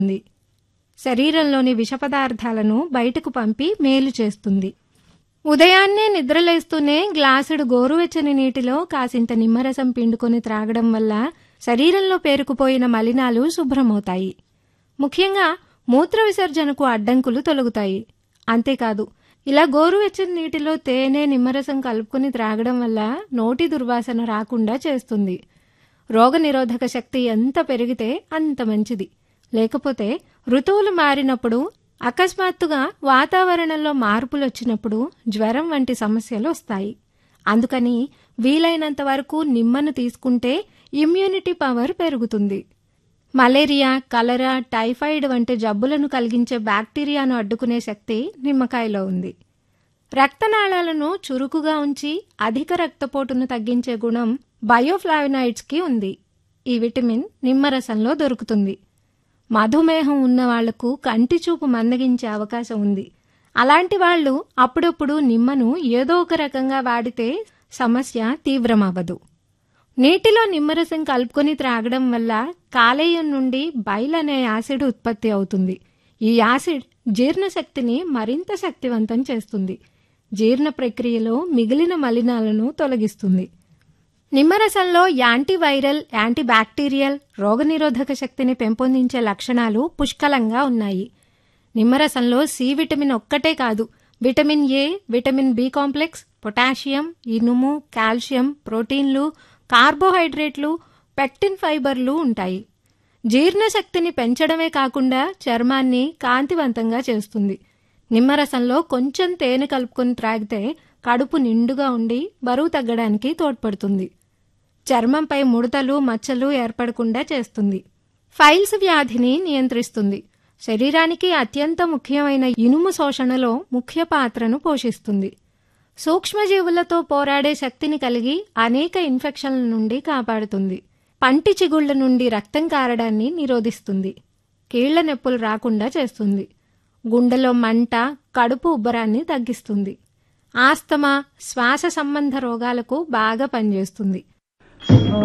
ఉంది శరీరంలోని విష పదార్థాలను బయటకు పంపి మేలు చేస్తుంది ఉదయాన్నే నిద్రలేస్తూనే గ్లాసుడు గోరువెచ్చని నీటిలో కాసింత నిమ్మరసం పిండుకొని త్రాగడం వల్ల శరీరంలో పేరుకుపోయిన మలినాలు శుభ్రమవుతాయి ముఖ్యంగా మూత్ర విసర్జనకు అడ్డంకులు తొలగుతాయి అంతేకాదు ఇలా గోరువెచ్చని నీటిలో తేనె నిమ్మరసం కలుపుకొని త్రాగడం వల్ల నోటి దుర్వాసన రాకుండా చేస్తుంది రోగనిరోధక శక్తి ఎంత పెరిగితే అంత మంచిది లేకపోతే ఋతువులు మారినప్పుడు అకస్మాత్తుగా వాతావరణంలో మార్పులు వచ్చినప్పుడు జ్వరం వంటి సమస్యలు వస్తాయి అందుకని వీలైనంత వరకు నిమ్మను తీసుకుంటే ఇమ్యూనిటీ పవర్ పెరుగుతుంది మలేరియా కలరా టైఫాయిడ్ వంటి జబ్బులను కలిగించే బ్యాక్టీరియాను అడ్డుకునే శక్తి నిమ్మకాయలో ఉంది రక్తనాళాలను చురుకుగా ఉంచి అధిక రక్తపోటును తగ్గించే గుణం బయోఫ్లావినాయిడ్స్కి ఉంది ఈ విటమిన్ నిమ్మరసంలో దొరుకుతుంది మధుమేహం ఉన్న వాళ్లకు కంటి చూపు మందగించే అవకాశం ఉంది అలాంటి వాళ్ళు అప్పుడప్పుడు నిమ్మను ఏదో ఒక రకంగా వాడితే సమస్య తీవ్రమవ్వదు నీటిలో నిమ్మరసం కలుపుకొని త్రాగడం వల్ల కాలేయం నుండి బైల్ అనే యాసిడ్ ఉత్పత్తి అవుతుంది ఈ యాసిడ్ జీర్ణశక్తిని మరింత శక్తివంతం చేస్తుంది జీర్ణ ప్రక్రియలో మిగిలిన మలినాలను తొలగిస్తుంది నిమ్మరసంలో యాంటీవైరల్ యాంటీబ్యాక్టీరియల్ రోగనిరోధక శక్తిని పెంపొందించే లక్షణాలు పుష్కలంగా ఉన్నాయి నిమ్మరసంలో సి విటమిన్ ఒక్కటే కాదు vitamin A vitamin B complex potassium ఇనుము కాల్షియం ప్రోటీన్లు కార్బోహైడ్రేట్లు పెక్టిన్ ఫైబర్లు ఉంటాయి జీర్ణశక్తిని పెంచడమే కాకుండా చర్మాన్ని కాంతివంతంగా చేస్తుంది నిమ్మరసంలో కొంచెం తేనె కలుపుకొని త్రాగితే కడుపు నిండుగా ఉండి బరువు తగ్గడానికి తోడ్పడుతుంది చర్మంపై ముడతలు మచ్చలు ఏర్పడకుండా చేస్తుంది ఫైల్స్ వ్యాధిని నియంత్రిస్తుంది శరీరానికి అత్యంత ముఖ్యమైన ఇనుము శోషణలో ముఖ్య పాత్రను పోషిస్తుంది సూక్ష్మజీవులతో పోరాడే శక్తిని కలిగి అనేక ఇన్ఫెక్షన్ల నుండి కాపాడుతుంది పంటి చిగుళ్ల నుండి రక్తం కారడాన్ని నిరోధిస్తుంది కీళ్ల నొప్పులు రాకుండా చేస్తుంది గుండెలో మంట కడుపు ఉబ్బరాన్ని తగ్గిస్తుంది ఆస్తమా శ్వాస సంబంధ రోగాలకు బాగా పనిచేస్తుంది